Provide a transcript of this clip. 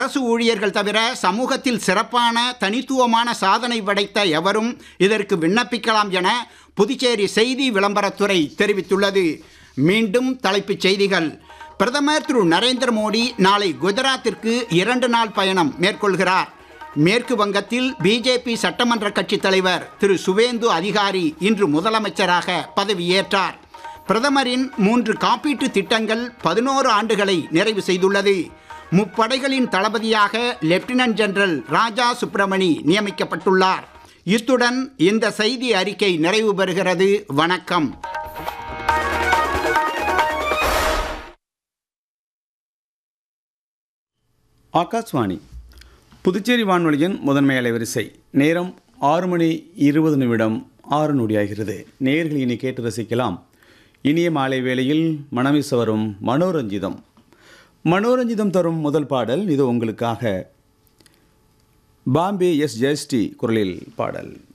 அரசு ஊழியர்கள் தவிர சமூகத்தில் சிறப்பான தனித்துவமான சாதனை படைத்த எவரும் இதற்கு விண்ணப்பிக்கலாம் என புதுச்சேரி செய்தி விளம்பரத்துறை தெரிவித்துள்ளது மீண்டும் தலைப்புச் செய்திகள் பிரதமர் திரு நரேந்திர மோடி நாளை குஜராத்திற்கு இரண்டு நாள் பயணம் மேற்கொள்கிறார் மேற்கு வங்கத்தில் பிஜேபி சட்டமன்ற கட்சித் தலைவர் திரு சுவேந்து அதிகாரி இன்று முதலமைச்சராக பதவியேற்றார் பிரதமரின் மூன்று காப்பீட்டு திட்டங்கள் பதினோரு ஆண்டுகளை நிறைவு செய்துள்ளது முப்படைகளின் தளபதியாக லெப்டினன்ட் ஜெனரல் ராஜா சுப்பிரமணி நியமிக்கப்பட்டுள்ளார் இத்துடன் இந்த செய்தி அறிக்கை நிறைவு பெறுகிறது வணக்கம் ஆகாஷ்வாணி புதுச்சேரி வானொலியின் முதன்மை அலைவரிசை நேரம் ஆறு மணி இருபது நிமிடம் ஆறு நொடியாகிறது நேயர்கள் இனி கேட்டு ரசிக்கலாம் இனிய மாலை வேளையில் மனமிச வரும் மனோரஞ்சிதம் மனோரஞ்சிதம் தரும் முதல் பாடல் இது உங்களுக்காக பாம்பே எஸ் ஜெயஸ்டி குரலில் பாடல்